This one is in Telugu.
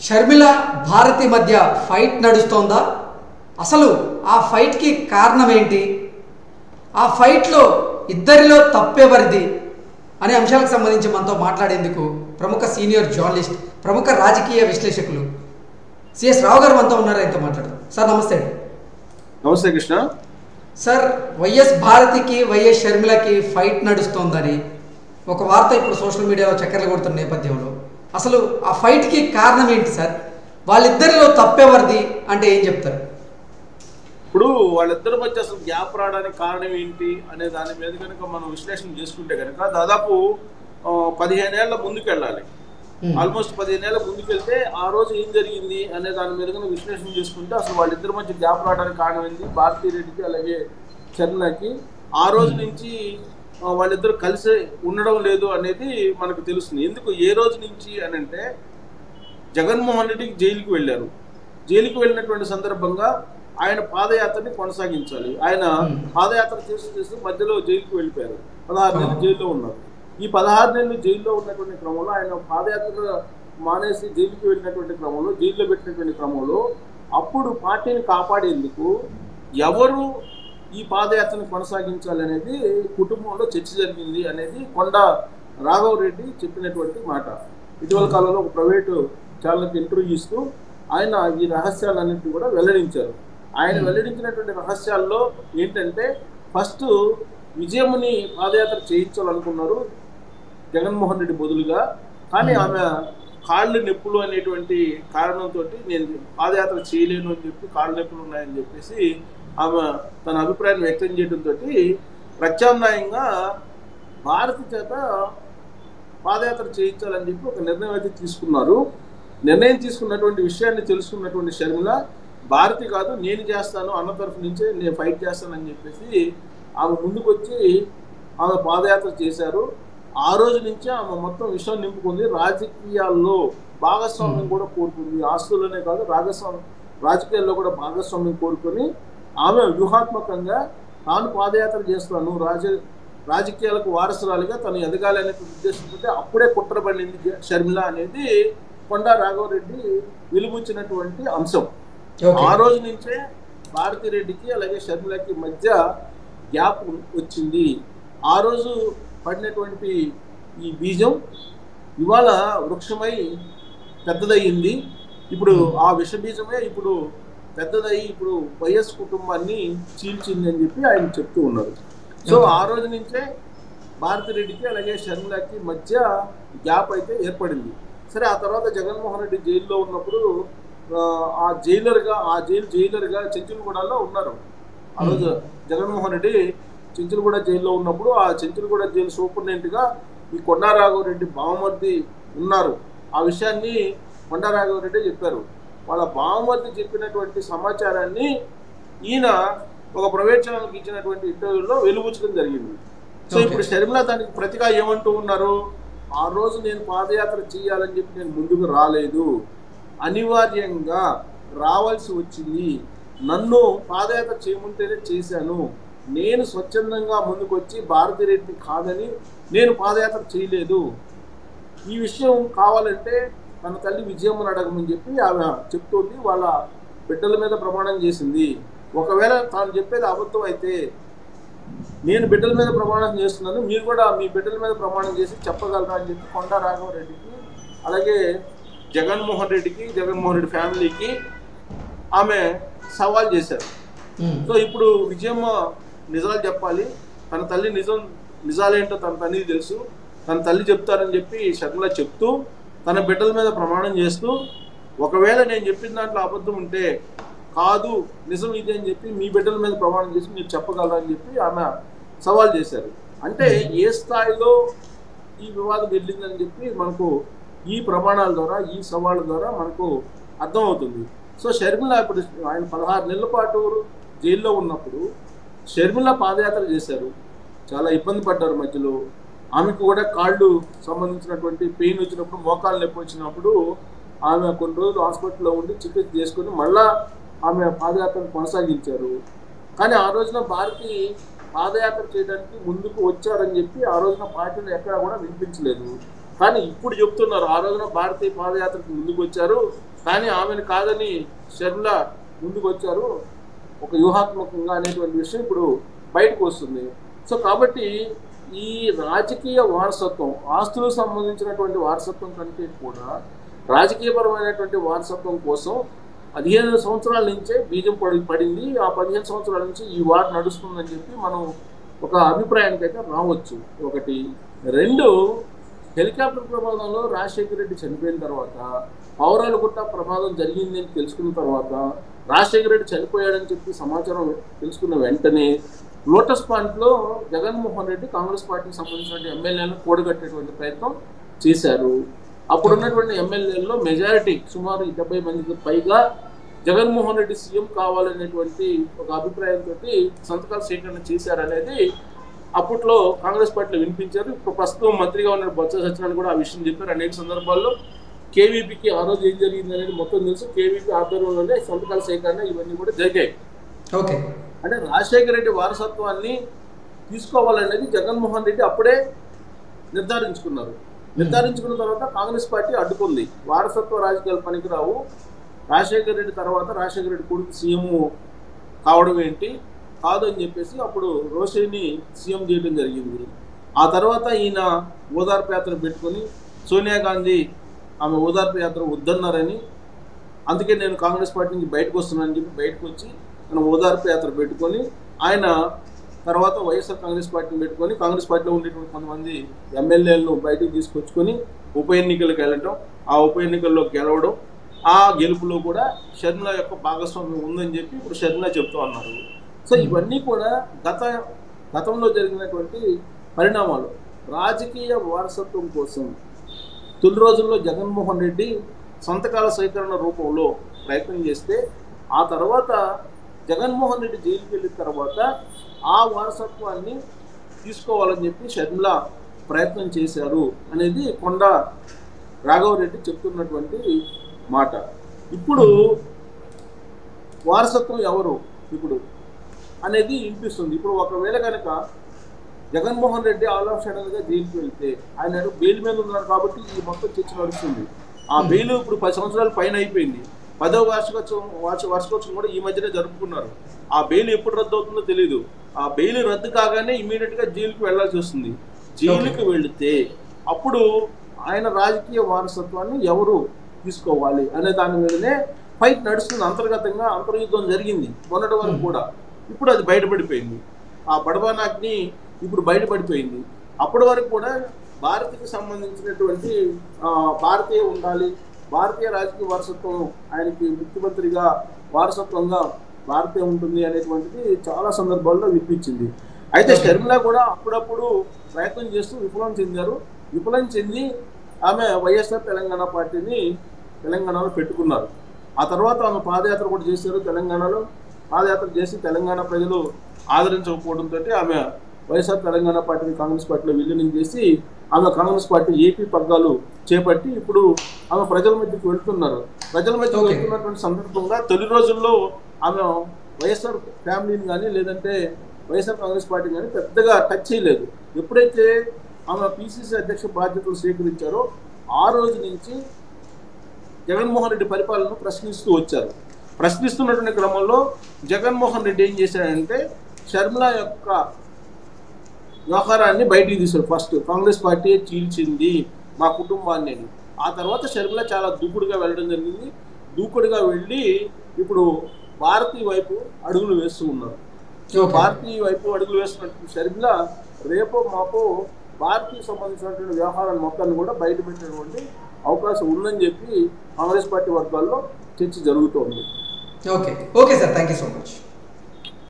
షర్మిల భారతి మధ్య ఫైట్ నడుస్తోందా అసలు ఆ ఫైట్కి కారణం ఏంటి ఆ ఫైట్లో ఇద్దరిలో తప్పెవరిది అనే అంశాలకు సంబంధించి మనతో మాట్లాడేందుకు ప్రముఖ సీనియర్ జర్నలిస్ట్ ప్రముఖ రాజకీయ విశ్లేషకులు సిఎస్ రావు గారు మనతో ఉన్నారు ఆయనతో మాట్లాడదాం సార్ నమస్తే అండి నమస్తే కృష్ణ సార్ వైఎస్ భారతికి వైఎస్ షర్మిలకి ఫైట్ నడుస్తోందని ఒక వార్త ఇప్పుడు సోషల్ మీడియాలో చక్కర్లు కొడుతున్న నేపథ్యంలో అసలు ఆ ఫైట్కి కారణం ఏంటి సార్ వాళ్ళిద్దరిలో తప్పెవరిది అంటే ఏం చెప్తారు ఇప్పుడు వాళ్ళిద్దరి మధ్య అసలు గ్యాప్ రావడానికి కారణం ఏంటి అనే దాని మీద కనుక మనం విశ్లేషణ చేసుకుంటే కనుక దాదాపు ఆ, పదిహేను ఏళ్ల ముందుకు వెళ్ళాలి Hmm. ఆల్మోస్ట్ పదిహేను ఏళ్ల ముందుకెళ్తే ఆ రోజు ఏం జరిగింది అనే దాని మీద కనుక విశ్లేషణ చేసుకుంటే అసలు వాళ్ళిద్దరి మధ్య గ్యాప్ రావడానికి కారణం ఏంటి భారతీ రెడ్డికి అలాగే చర్మలకి ఆ రోజు నుంచి ఆ, వాళ్ళిద్దరు కలిసి ఉండడం లేదు అనేది మనకు తెలుస్తుంది ఎందుకు ఏ రోజు నుంచి అని అంటే జగన్మోహన్ రెడ్డికి జైలుకి వెళ్ళారు జైలుకి వెళ్ళినటువంటి సందర్భంగా ఆయన పాదయాత్రని కొనసాగించాలి ఆయన Hmm. పాదయాత్ర చేస్తూ చేస్తూ మధ్యలో జైలుకి వెళ్ళిపోయారు పదహారు నెలలు జైల్లో ఉన్నారు ఈ పదహారు నెలలు జైల్లో ఉన్నటువంటి క్రమంలో ఆయన పాదయాత్ర మానేసి జైలుకి వెళ్ళినటువంటి క్రమంలో జైల్లో పెట్టినటువంటి క్రమంలో అప్పుడు పార్టీని కాపాడేందుకు ఎవరు ఈ పాదయాత్రను కొనసాగించాలి అనేది కుటుంబంలో చర్చ జరిగింది అనేది కొండ రాఘవ రెడ్డి చెప్పినటువంటి మాట ఇటీవల కాలంలో ఒక ప్రైవేటు ఛానల్కి ఇంటర్వ్యూ ఇస్తూ ఆయన ఈ రహస్యాలన్నింటినీ కూడా వెల్లడించారు ఆయన వెల్లడించినటువంటి రహస్యాల్లో ఏంటంటే ఫస్ట్ విజయముని పాదయాత్ర చేయించాలనుకున్నారు జగన్మోహన్ రెడ్డి బదులుగా కానీ ఆమె కాళ్ళు నొప్పులు అనేటువంటి కారణంతో నేను పాదయాత్ర చేయలేను అని చెప్పి కాళ్ళు నొప్పులు ఉన్నాయని చెప్పేసి ఆమె తన అభిప్రాయాన్ని వ్యక్తం చేయడంతో ప్రత్యామ్నాయంగా భారతి చేత పాదయాత్ర చేయించాలని చెప్పి ఒక నిర్ణయం అయితే తీసుకున్నారు నిర్ణయం తీసుకున్నటువంటి విషయాన్ని తెలుసుకున్నటువంటి షర్మిల భారతి కాదు నేను చేస్తాను అన్న తరఫు నుంచే నేను ఫైట్ చేస్తానని చెప్పేసి ఆమె ముందుకు వచ్చి ఆమె పాదయాత్ర చేశారు ఆ రోజు నుంచే ఆమె మొత్తం విషయం నింపుకుంది రాజకీయాల్లో భాగస్వామ్యం కూడా కోరుకుంది ఆస్తుల్లోనే కాదు రాగస్వామ్యం రాజకీయాల్లో కూడా భాగస్వామ్యం కోరుకొని ఆమె వ్యూహాత్మకంగా తాను పాదయాత్ర చేస్తాను రాజ రాజకీయాలకు వారసురాలుగా తను ఎదగాలి అనే ఉద్దేశంతో అప్పుడే కుట్ర పడింది జ- షర్మిల అనేది కొండా రాఘవరెడ్డి వెలుబుచ్చినటువంటి అంశం ఓకే ఆ రోజు నుంచే భారతి రెడ్డికి అలాగే షర్మిలకి మధ్య గ్యాప్ వచ్చింది ఆ రోజు పడినటువంటి ఈ బీజం ఇవాళ వృక్షమై పెద్దదయ్యింది ఇప్పుడు ఆ విష బీజమే ఇప్పుడు పెద్దదయ్యి ఇప్పుడు వైఎస్ కుటుంబాన్ని చీల్చింది అని చెప్పి ఆయన చెప్తూ ఉన్నారు సో ఆ రోజు నుంచే భారతిరెడ్డికి అలాగే షర్మిలకి మధ్య గ్యాప్ అయితే ఏర్పడింది సరే ఆ తర్వాత జగన్మోహన్ రెడ్డి జైల్లో ఉన్నప్పుడు ఆ, ఆ జైలర్గా ఆ జైలు జైలర్గా చెంచులగూడలో ఉన్నారు ఆ రోజు జగన్మోహన్ రెడ్డి చెంచులగూడ జైల్లో ఉన్నప్పుడు ఆ చెంచులగూడ జైలు సూపరింటెండెంట్గా ఈ కొండారాఘవరెడ్డి బావమర్ది ఉన్నారు ఆ విషయాన్ని కొండారాఘవరెడ్డి చెప్పారు వాళ్ళ బావమర్ది చెప్పినటువంటి సమాచారాన్ని ఈయన ఒక ప్రైవేట్ ఛానల్కి ఇచ్చినటువంటి ఇంటర్వ్యూలో వెలుగుచ్చడం జరిగింది సో Okay. ఇప్పుడు షర్మిల దానికి ప్రతిగా ఏమంటూ ఉన్నారు ఆ రోజు నేను పాదయాత్ర చేయాలని చెప్పి నేను ముందుకు రాలేదు అనివార్యంగా రావాల్సి వచ్చింది నన్ను పాదయాత్ర చేయమంటేనే చేశాను నేను స్వచ్ఛందంగా ముందుకు వచ్చి భారతిరెడ్డి కాదని నేను పాదయాత్ర చేయలేదు ఈ విషయం కావాలంటే తన తల్లి విజయమ్మని అడగమని చెప్పి ఆమె చెప్తోంది వాళ్ళ బిడ్డల మీద ప్రమాణం చేసింది ఒకవేళ తాను చెప్పేది అబద్ధం అయితే నేను బిడ్డల మీద ప్రమాణం చేస్తున్నాను మీరు కూడా మీ బిడ్డల మీద ప్రమాణం చేసి చెప్పగలరా అని చెప్పి కొండా రాఘవరెడ్డికి అలాగే జగన్మోహన్ రెడ్డికి జగన్మోహన్ రెడ్డి ఫ్యామిలీకి ఆమె సవాల్ చేశారు ఉమ్. సో ఇప్పుడు విజయమ్మ నిజాలు చెప్పాలి తన తల్లి నిజం నిజాలేంటో తన తల్లికి తెలుసు తన తల్లి చెప్తారని చెప్పి షర్మిల చెప్తూ తన బిడ్డల మీద ప్రమాణం చేస్తూ ఒకవేళ నేను చెప్పిన దాంట్లో అబద్ధం ఉంటే కాదు నిజం ఇది అని చెప్పి మీ బిడ్డల మీద ప్రమాణం చేసి మీరు చెప్పగలరా అని చెప్పి ఆమె సవాల్ చేశారు అంటే ఏ స్థాయిలో ఈ వివాదం వెళ్ళిందని చెప్పి మనకు ఈ ప్రమాణాల ద్వారా ఈ సవాళ్ళ ద్వారా మనకు అర్థమవుతుంది సో షర్మిల ఇప్పుడు ఆయన పదహారు నెలల పాటు జైల్లో ఉన్నప్పుడు షర్మిల పాదయాత్ర చేశారు చాలా ఇబ్బంది పడ్డారు మధ్యలో ఆమెకు కూడా కాళ్ళు సంబంధించినటువంటి పెయిన్ వచ్చినప్పుడు మోకాలు నొప్పి వచ్చినప్పుడు ఆమె కొన్ని రోజులు హాస్పిటల్లో ఉండి చికిత్స చేసుకుని మళ్ళా ఆమె పాదయాత్రను కొనసాగించారు కానీ ఆ రోజున భారతి పాదయాత్ర చేయడానికి ముందుకు వచ్చారని చెప్పి ఆ రోజున పార్టీలో ఎక్కడా కూడా వినిపించలేదు కానీ ఇప్పుడు చెప్తున్నారు ఆ రోజున భారతీయ పాదయాత్రకు ముందుకు వచ్చారు కానీ ఆమెను కాదని షర్మిల ముందుకు వచ్చారు ఒక వ్యూహాత్మకంగా అనేటువంటి విషయం ఇప్పుడు బయటకు వస్తుంది సో కాబట్టి ఈ రాజకీయ వారసత్వం ఆస్తులకు సంబంధించినటువంటి వారసత్వం కంటే కూడా రాజకీయపరమైనటువంటి వారసత్వం కోసం పదిహేను సంవత్సరాల నుంచే బీజం పడి పడింది ఆ పదిహేను సంవత్సరాల నుంచి ఈ వార్ నడుస్తుందని చెప్పి మనం ఒక అభిప్రాయానికి అయితే రావచ్చు ఒకటి రెండు హెలికాప్టర్ ప్రమాదంలో రాజశేఖర రెడ్డి చనిపోయిన తర్వాత పౌరాల గుట్ట ప్రమాదం జరిగింది అని తెలుసుకున్న తర్వాత రాజశేఖర రెడ్డి చనిపోయాడని చెప్పి సమాచారం తెలుసుకున్న వెంటనే లోటస్ పాయింట్లో జగన్మోహన్ రెడ్డి కాంగ్రెస్ పార్టీకి సంబంధించిన ఎమ్మెల్యేలను కూడగట్టేటువంటి ప్రయత్నం చేశారు అప్పుడు ఉన్నటువంటి ఎమ్మెల్యేలలో మెజారిటీ సుమారు డెబ్బై మందికి పైగా జగన్మోహన్ రెడ్డి సీఎం కావాలనేటువంటి ఒక అభిప్రాయంతో సంతకాలు సేకరణ చేశారనేది అప్పట్లో కాంగ్రెస్ పార్టీలో వినిపించారు ఇప్పుడు ప్రస్తుతం మంత్రిగా ఉన్న బొత్స సత్యనారాయణ కూడా ఆ విషయం చెప్పారు అనేక సందర్భాల్లో కేవీపీకి ఆ రోజు ఏం జరిగింది అనేది మొత్తం తెలుసు కేవీపీ ఆధ్వర్యంలోనే సంతకాల సేకరణ ఇవన్నీ కూడా జరిగాయి ఓకే అంటే రాజశేఖర రెడ్డి వారసత్వాన్ని తీసుకోవాలనేది జగన్మోహన్ రెడ్డి అప్పుడే నిర్ధారించుకున్నారు నిర్ధారించుకున్న తర్వాత కాంగ్రెస్ పార్టీ అడ్డుకుంది వారసత్వ రాజకీయాలు పనికిరావు రాజశేఖర రెడ్డి తర్వాత రాజశేఖర రెడ్డి కొడుకు సీఎం కావడం ఏంటి కాదు అని చెప్పేసి అప్పుడు రోషిని సీఎం చేయడం జరిగింది ఆ తర్వాత ఈయన ఓదార్పు యాత్ర పెట్టుకొని సోనియా గాంధీ ఆమె ఓదార్పు యాత్ర వద్దన్నారని అందుకే నేను కాంగ్రెస్ పార్టీ నుంచి బయటకు వస్తున్నానని చెప్పి బయటకు వచ్చి తన ఓదార్పు యాత్ర పెట్టుకొని ఆయన తర్వాత వైఎస్ఆర్ కాంగ్రెస్ పార్టీని పెట్టుకొని కాంగ్రెస్ పార్టీలో ఉండేటువంటి కొంతమంది ఎమ్మెల్యేలను బయటకు తీసుకొచ్చుకొని ఉప ఎన్నికలకు వెళ్ళటం ఆ ఉప ఎన్నికల్లో గెలవడం ఆ గెలుపులో కూడా షర్మిల యొక్క భాగస్వామ్యం ఉందని చెప్పి ఇప్పుడు షర్మిల చెప్తూ ఉన్నారు సో ఇవన్నీ కూడా గత గతంలో జరిగినటువంటి పరిణామాలు రాజకీయ వారసత్వం కోసం తొలి రోజుల్లో జగన్మోహన్ రెడ్డి సంతకాల సేకరణ రూపంలో ప్రయత్నం చేస్తే ఆ తర్వాత జగన్మోహన్ రెడ్డి జైలుకి వెళ్ళిన తర్వాత ఆ వారసత్వాన్ని తీసుకోవాలని చెప్పి షర్మిల ప్రయత్నం చేశారు అనేది కొండ రాఘవరెడ్డి చెప్తున్నటువంటి మాట ఇప్పుడు వారసత్వం ఎవరు ఇప్పుడు అనేది వినిపిస్తుంది ఇప్పుడు ఒకవేళ కనుక Jaganmohan Reddy all of sudden గా జైలుకి వెళ్తే ఆయన బెయిల్ మీద ఉన్నారు కాబట్టి ఈ మొత్తం చర్చ నడుస్తుంది ఆ బెయిల్ ఇప్పుడు పది సంవత్సరాల పైన అయిపోయింది పదో వార్షికోత్సవం వార్ష వార్షికోత్సవం కూడా ఈ మధ్యనే జరుపుకున్నారు ఆ బెయిల్ ఎప్పుడు రద్దు అవుతుందో తెలియదు ఆ బెయిల్ రద్దు కాగానే ఇమీడియట్ గా జైలుకి వెళ్లాల్సి వస్తుంది జైలుకి వెళితే అప్పుడు ఆయన రాజకీయ వారసత్వాన్ని ఎవరు తీసుకోవాలి అనే దాని మీదనే ఫైట్ నడుస్తుంది అంతర్గతంగా అంతర్యుద్ధం జరిగింది మొన్నటి వరకు కూడా ఇప్పుడు అది బయటపడిపోయింది ఆ బడబానాగ్ని ఇప్పుడు బయటపడిపోయింది అప్పటి వరకు కూడా భారత్కి సంబంధించినటువంటి ఆ, భారతీయ ఉండాలి భారతీయ రాజకీయ వారసత్వం ఆయనకి ముఖ్యమంత్రిగా వారసత్వంగా భారతీయ ఉంటుంది అనేటువంటిది చాలా సందర్భాల్లో వినిపించింది అయితే షర్మిల కూడా అప్పుడప్పుడు ప్రయత్నం చేస్తూ విఫలం చెందారు విఫలం చెంది ఆమె వైఎస్ఆర్ తెలంగాణ పార్టీని తెలంగాణలో పెట్టుకున్నారు ఆ తర్వాత ఆమె పాదయాత్ర కూడా చేశారు తెలంగాణలో పాదయాత్ర చేసి తెలంగాణ ప్రజలు ఆదరించకపోవడంతో ఆమె వైఎస్ఆర్ తెలంగాణ పార్టీని కాంగ్రెస్ పార్టీలో విలీనం చేసి ఆమె కాంగ్రెస్ పార్టీ ఏపీ పగ్గాలు చేపట్టి ఇప్పుడు ఆమె ప్రజల మధ్యకి వెళ్తున్నారు ప్రజల మధ్యకి Okay. వెళ్తున్నటువంటి సందర్భంగా తొలి రోజుల్లో ఆమె వైఎస్ఆర్ ఫ్యామిలీని కానీ లేదంటే వైఎస్ఆర్ కాంగ్రెస్ పార్టీని కానీ పెద్దగా టచ్ చేయలేదు ఎప్పుడైతే ఆమె పిసిసి అధ్యక్ష బాధ్యతలు స్వీకరించారో ఆ రోజు నుంచి జగన్మోహన్ రెడ్డి పరిపాలనను ప్రశ్నిస్తూ వచ్చారు ప్రశ్నిస్తున్నటువంటి క్రమంలో జగన్మోహన్ రెడ్డి ఏం చేశాడంటే షర్మిల యొక్క వ్యవహారాన్ని బయటికి తీశాడు ఫస్ట్ కాంగ్రెస్ పార్టీ చీల్చింది మా కుటుంబాన్ని అని. ఆ తర్వాత షర్మిల చాలా దూకుడుగా వెళ్ళడం జరిగింది దూకుడుగా వెళ్ళి ఇప్పుడు భారతీయ వైపు అడుగులు వేస్తూ ఉన్నారు ఓకే భారతీయ వైపు అడుగులు వేస్తున్నటువంటి షర్మిల రేపో మాపో భారతీయ సంబంధించినటువంటి వ్యవహారాన్ని మొత్తాన్ని కూడా బయట పెట్టినటువంటి అవకాశం ఉందని చెప్పి కాంగ్రెస్ పార్టీ వర్గాల్లో చర్చ జరుగుతోంది okay okay sir thank you so much